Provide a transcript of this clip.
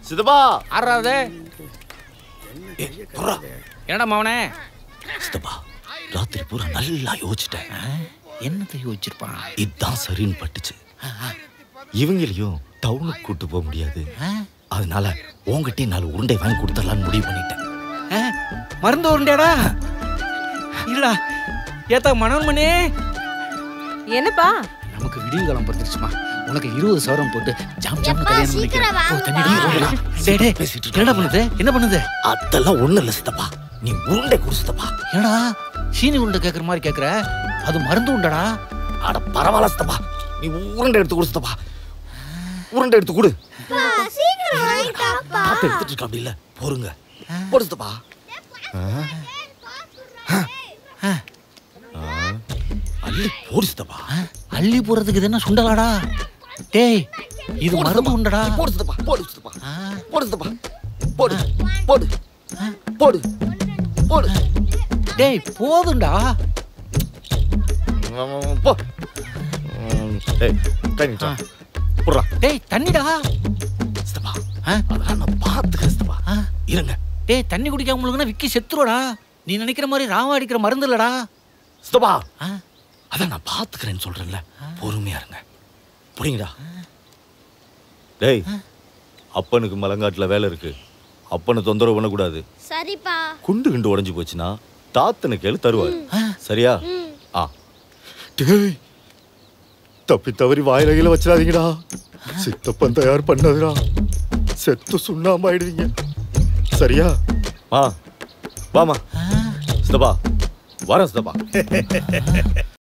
சித்தப்பா ஆறாவது என்னடா மவனே சித்தப்பா ராத்திரி பூரா நல்லா யோசிச்சிட்டேன் என்னத்தை யோசிச்சிருப்பான் இதுதான் சரின்னு பட்டுச்சு இவங்களையும் டவுனுக்கு கூட்டு போக முடியாது அதனால உங்ககிட்டயே நாலு உருண்டை வாங்கி கொடுத்துடலான்னு முடிவு பண்ணிட்டேன் ஆ, மருந்து உருண்டையாடா இல்லடா ஏத்தா மனோன்மணி என்னப்பா நமக்கு விடிவு காலம் பிறந்துருச்சுமா உனக்கு இருபது சவரம் போட்டு ஜாம் ஜாம் எப்பா, கல்யாணம் சீக்கிரம் பண்ணிக்கிறேன். ஓ, வாங்கப்பா. தண்ணி அடி, ஓடுடா. டேய், டேய், பேசிட்டு இருக்க. என்னடா பண்ணுது என்ன பண்ணுது அதெல்லாம் ஒண்ணு இல்ல சித்தப்பா நீ உருண்டை கொடு சித்தப்பா ஏடா சீனி உருண்டை கேட்குற மாதிரி கேட்குற அது மருந்து உண்டடா அட பரவாயில்ல சித்தப்பா நீ உருண்டை எடுத்து கொடு சித்தப்பா உருண்டை எடுத்து கொடு சீக்கிரம் வாங்கிட்டாப்பா பார்த்து எடுத்துட்டு இருக்க அப்படி இல்ல பொறுங்க போடு சித்தப்பா அள்ளி போடு சித்தப்பா அள்ளி போறதுக்கு இது என்ன சுண்டலாடா டேய் இது போடு மருந்து சித்தப்பா. உண்டடா நீ போடு சித்தப்பா போடு சித்தப்பா ஆ, போடு சித்தப்பா போடு போடு போடு போடு டேய் போதும்டா போ ஏய் கை நீட்டா போடுறா டேய் தண்ணிடா சித்தப்பா ஆ, அதெல்லாம் நான் பார்த்துக்கிறேன் சித்தப்பா ஆ. இருங்க டேய் தண்ணி குடிக்காம முழுகுனா விக்கி செத்துருவாடா நீ நினைக்கிற மாதிரி ராவா அடிக்கிற மருந்து இல்லடா சித்தப்பா ஆ, அதான் நான் பார்த்துக்கிறேன்னு சொல்றேன்ல பொறுமையா இருங்க புரியுங்கடா டேய் அப்பனுக்கு மலங்காட்டுல வேலை இருக்கு அப்பனை தொந்தரவு பண்ணக்கூடாது சரிப்பா குண்டு குண்டு உடைஞ்சு போச்சுன்னா தாத்தனுக்கு கேளு தருவார் ஆ. சரியா ம் ஆ டேய் தப்பி தவறி வாயில கீழ வச்சிடாதீங்கடா சித்தப்பன் தயார் பண்ணதுடா செத்து சுண்ணாம்பாயிடுவீங்க சரியா ஆ வாமா ஆ. சித்தப்பா வரேன் சித்தப்பா